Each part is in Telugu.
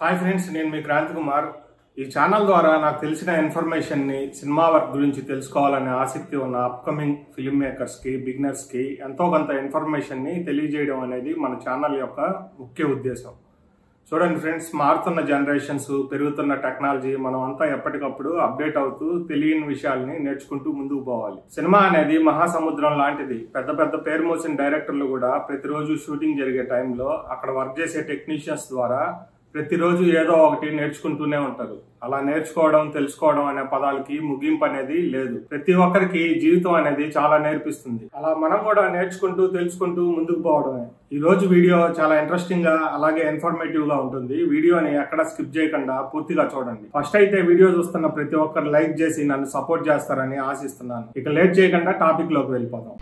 హాయ్ ఫ్రెండ్స్ నేను మీ క్రాంతి కుమార్ ఈ ఛానల్ ద్వారా నాకు తెలిసిన ఇన్ఫర్మేషన్ ని సినిమా వర్క్ గురించి తెలుసుకోవాలనే ఆసక్తి ఉన్న అప్కమింగ్ ఫిల్మ్ మేకర్స్ కి బిగినర్స్ కి ఎంతో కొంత ఇన్ఫర్మేషన్ ని తెలియజేయడం అనేది మన ఛానల్ యొక్క ముఖ్య ఉద్దేశం చూడండి ఫ్రెండ్స్ మారుతున్న జనరేషన్స్ పెరుగుతున్న టెక్నాలజీ మనం అంతా ఎప్పటికప్పుడు అప్డేట్ అవుతూ తెలియని విషయాల్ని నేర్చుకుంటూ ముందుకు పోవాలి సినిమా అనేది మహాసముద్రం లాంటిది పెద్ద పెద్ద పేరు మోసిన డైరెక్టర్లు కూడా ప్రతిరోజు షూటింగ్ జరిగే టైంలో అక్కడ వర్క్ చేసే టెక్నీషియన్స్ ద్వారా ప్రతిరోజు ఏదో ఒకటి నేర్చుకుంటూనే ఉంటారు అలా నేర్చుకోవడం తెలుసుకోవడం అనే పదాలకి ముగింపు అనేది లేదు ప్రతి ఒక్కరికి జీవితం అనేది చాలా నేర్పిస్తుంది అలా మనం కూడా నేర్చుకుంటూ తెలుసుకుంటూ ముందుకు పోవడమే ఈ రోజు వీడియో చాలా ఇంట్రెస్టింగ్ గా అలాగే ఇన్ఫర్మేటివ్ గా ఉంటుంది వీడియోని ఎక్కడ స్కిప్ చేయకుండా పూర్తిగా చూడండి ఫస్ట్ అయితే వీడియో చూస్తున్న ప్రతి ఒక్కరు లైక్ చేసి నన్ను సపోర్ట్ చేస్తారని ఆశిస్తున్నాను ఇక లేట్ చేయకుండా టాపిక్ లోకి వెళ్ళిపోదాం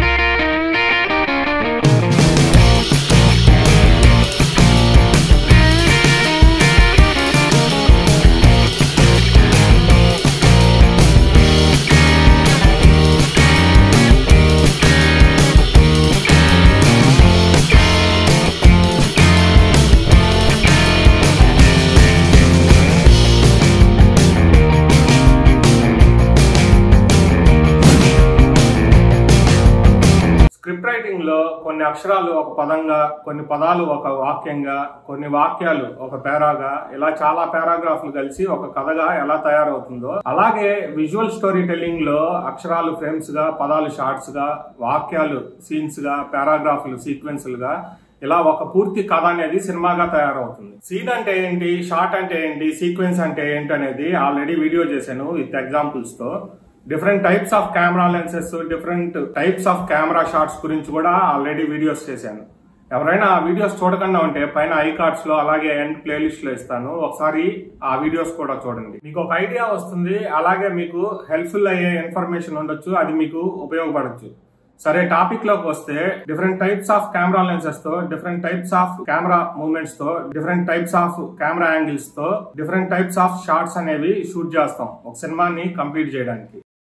స్క్రిప్ట్ రైటింగ్ లో కొన్ని అక్షరాలు ఒక పదంగా కొన్ని పదాలు ఒక వాక్యంగా కొన్ని వాక్యాలు ఒక పేరాగా ఇలా చాలా పారాగ్రాఫ్లు కలిసి ఒక కథగా ఎలా తయారవుతుందో అలాగే విజువల్ స్టోరీ టెల్లింగ్ లో అక్షరాలు ఫ్రేమ్స్ గా పదాలు షార్ట్స్ గా వాక్యాలు సీన్స్ గా పారాగ్రాఫ్లు సీక్వెన్స్లుగా ఇలా ఒక పూర్తి కథ అనేది సినిమాగా తయారవుతుంది సీన్ అంటే ఏంటి షార్ట్ అంటే ఏంటి సీక్వెన్స్ అంటే ఏంటి అనేది ఆల్రెడీ వీడియో చేశాను విత్ ఎగ్జాంపుల్స్ తో different types of camera lenses different types of camera shots గురించి కూడా ఆల్రెడీ వీడియోస్ చేశాను ఎవరైనా ఆ వీడియోస్ చూడకుండా ఉంటే పైన ఐ కార్డ్స్ లో అలాగే ఎండ్ ప్లేలిస్ట్ లో ఇస్తాను ఒకసారి ఆ వీడియోస్ కూడా చూడండి మీకు ఒక ఐడియా వస్తుంది అలాగే మీకు హెల్ప్ఫుల్ అయ్యే ఇన్ఫర్మేషన్ ఉండొచ్చు అది మీకు ఉపయోగపడచ్చు సరే టాపిక్ లోకి వస్తే different types of camera lenses తో different types of camera movements తో different types of camera angles తో డిఫరెంట్ టైప్స్ ఆఫ్ షార్ట్స్ అనేవి షూట్ చేస్తాం ఒక సినిమాని కంప్లీట్ చేయడానికి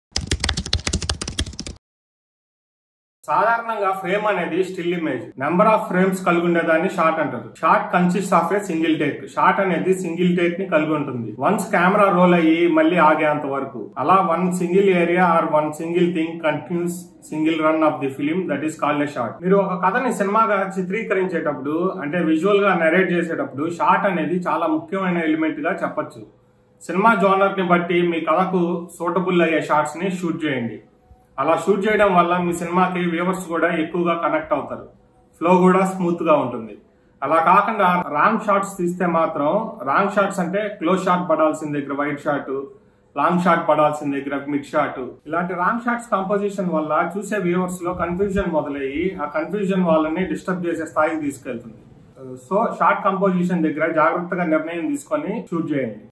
సాధారణంగా ఫ్రేమ్ అనేది still image number of frames కలిగి ఉండేదాన్ని షార్ట్ అంటారు shot consist of a single take shot అనేది సింగిల్ టేక్ ని కలిగి ఉంటుంది వన్స్ కెమెరా రోల్ అయ్యి మళ్ళీ ఆగేంత వరకు అలా one single area or one single thing continuous single run of the film that is called a shot మీరు ఒక కథని సినిమాగా చిత్రీకరించేటప్పుడు అంటే విజువల్ గా నరేట్ చేసేటప్పుడు షార్ట్ అనేది చాలా ముఖ్యమైన ఎలిమెంట్ గా చెప్పొచ్చు సినిమా జోనర్ ని బట్టి మీ కథకు సూటబుల్ అయ్యే షార్ట్స్ ని షూట్ చేయండి అలా షూట్ చేయడం వల్ల మీ సినిమాకి వ్యూవర్స్ కూడా ఎక్కువగా కనెక్ట్ అవుతారు ఫ్లో కూడా స్మూత్ గా ఉంటుంది అలా కాకుండా రాంగ్ షాట్స్ తీస్తే మాత్రం రాంగ్ షాట్స్ అంటే క్లోజ్ షాట్ పడాల్సిన దగ్గర వైట్ షాట్ లాంగ్ షాట్ పడాల్సిన దగ్గర మిడ్ షాట్ ఇలాంటి రాంగ్ షాట్స్ కంపోజిషన్ వల్ల చూసే వ్యూవర్స్ లో కన్ఫ్యూజన్ మొదలయ్యి ఆ కన్ఫ్యూజన్ వాళ్ళని డిస్టర్బ్ చేసే స్థాయికి తీసుకెళ్తుంది సో షార్ట్ కంపోజిషన్ దగ్గర జాగ్రత్తగా నిర్ణయం తీసుకొని షూట్ చేయండి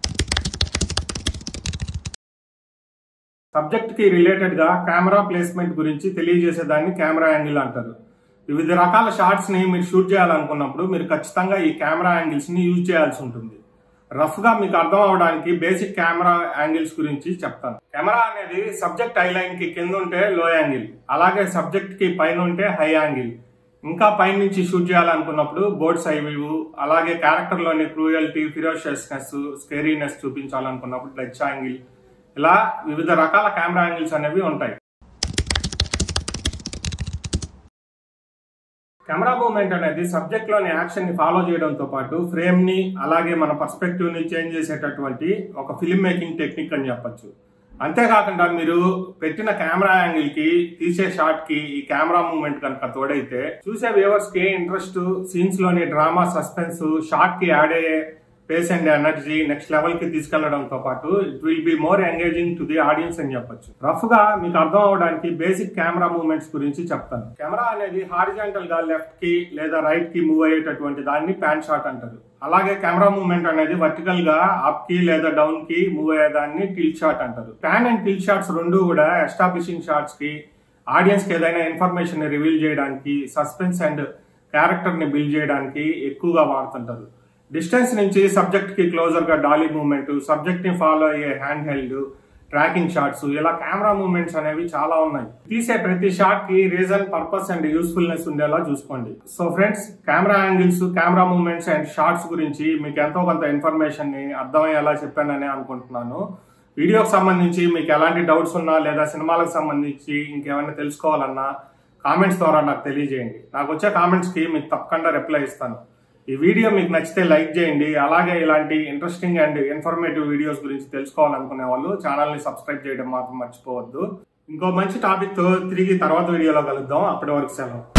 సబ్జెక్ట్ కి రిలేటెడ్ గా కెమెరా ప్లేస్మెంట్ గురించి తెలియజేసేదాన్ని కెమెరా యాంగిల్ అంటారు వివిధ రకాల షార్ట్స్ ని మీరు షూట్ చేయాలనుకున్నప్పుడు మీరు ఖచ్చితంగా ఈ కెమెరా యాంగిల్స్ ని యూజ్ చేయాల్సి ఉంటుంది రఫ్ గా మీకు అర్థం అవడానికి బేసిక్ కెమెరా యాంగిల్స్ గురించి చెప్తాను కెమెరా అనేది సబ్జెక్ట్ ఐ లైన్ కి కింద ఉంటే లో యాంగిల్ అలాగే సబ్జెక్ట్ కి పైన ఉంటే హై యాంగిల్ ఇంకా పైన నుంచి షూట్ చేయాలనుకున్నప్పుడు బోర్డ్స్ ఐ వ్యూ అలాగే క్యారెక్టర్ లోని క్రూయల్టీ ఫిరోషియస్నెస్ స్కేరీనెస్ చూపించాలనుకున్నప్పుడు టచ్ యాంగిల్ ఇలా వివిధ రకాల కెమెరా యాంగిల్స్ అనేవి ఉంటాయి కెమెరా మూవ్మెంట్ అనేది సబ్జెక్ట్ లోని యాక్షన్ ని ఫాలో చేయడంతో పాటు ఫ్రేమ్ ని అలాగే మన పర్స్పెక్టివ్ ని చేంజ్ చేసేటటువంటి ఒక ఫిల్మ్ మేకింగ్ టెక్నిక్ అని చెప్పొచ్చు అంతేకాకుండా మీరు పెట్టిన కెమెరా యాంగిల్ కి తీసే షాట్ కి ఈ కెమెరా మూవ్మెంట్ కనుక తోడైతే చూసే వ్యూవర్స్ కి ఇంట్రెస్ట్ సీన్స్ లోని డ్రామా సస్పెన్స్ షాట్ కి యాడ్ అయ్యే pace and energy next level కి తీసుకెళ్లడంతో పాటు it will be more engaging to the audience అని చెప్పొచ్చు రఫ్ గా మీకు అర్థం అవడానికి బేసిక్ కెమెరా మూవ్మెంట్స్ గురించి చెప్తాను కెమెరా అనేది హారిజాంటల్ గా లెఫ్ట్ కి లేదా రైట్ కి మూవ్ అయ్యేటటువంటి దాన్ని ప్యాన్ షాట్ అంటారు అలాగే కెమెరా మూవ్మెంట్ అనేది వర్టికల్ గా అప్ కి లేదా డౌన్ కి మూవ్ అయ్యేదాన్ని టిల్ షాట్ అంటారు ప్యాన్ అండ్ టిల్ షాట్స్ రెండు కూడా ఎస్టాబ్లిషింగ్ షాట్స్ కి ఆడియన్స్ కి ఏదైనా ఇన్ఫర్మేషన్ ని రివీల్ చేయడానికి సస్పెన్స్ అండ్ క్యారెక్టర్ ని బిల్డ్ చేయడానికి ఎక్కువగా వాడుతుంటారు డిస్టెన్స్ నుంచి సబ్జెక్ట్ కి క్లోజర్ గా డాలీ మూవ్మెంట్ సబ్జెక్ట్ ని ఫాలో అయ్యే హ్యాండ్ హెల్డ్ ట్రాకింగ్ షాట్స్ ఇలా కెమెరా మూవ్మెంట్స్ అనేవి చాలా ఉన్నాయి తీసే ప్రతి షాట్ కి రీజన్ పర్పస్ అండ్ యూస్ఫుల్నెస్ ఉండేలా చూసుకోండి so friends camera angles camera movements and shots గురించి మీకు ఎంతో కొంత ఇన్ఫర్మేషన్ ని అర్థమయ్యేలా చెప్పానని అనుకుంటున్నాను వీడియోకి సంబంధించి మీకు ఎలాంటి డౌట్స్ ఉన్నా లేదా సినిమాలకు సంబంధించి ఇంకేమైనా తెలుసుకోవాలన్నా కామెంట్స్ ద్వారా నాకు తెలియజేయండి నాకు వచ్చే కామెంట్స్ కి మీకు తప్పకుండా రిప్లై ఇస్తాను ఈ వీడియో మీకు నచ్చితే లైక్ చేయండి అలాగే ఇలాంటి ఇంట్రెస్టింగ్ అండ్ ఇన్ఫర్మేటివ్ వీడియోస్ గురించి తెలుసుకోవాలనుకునే వాళ్ళు ఛానల్ ని సబ్స్క్రైబ్ చేయడం మాత్రం మర్చిపోవద్దు ఇంకో మంచి టాపిక్ తో తిరిగి తర్వాత వీడియోలో కలుద్దాం అప్పటి వరకు సెలవు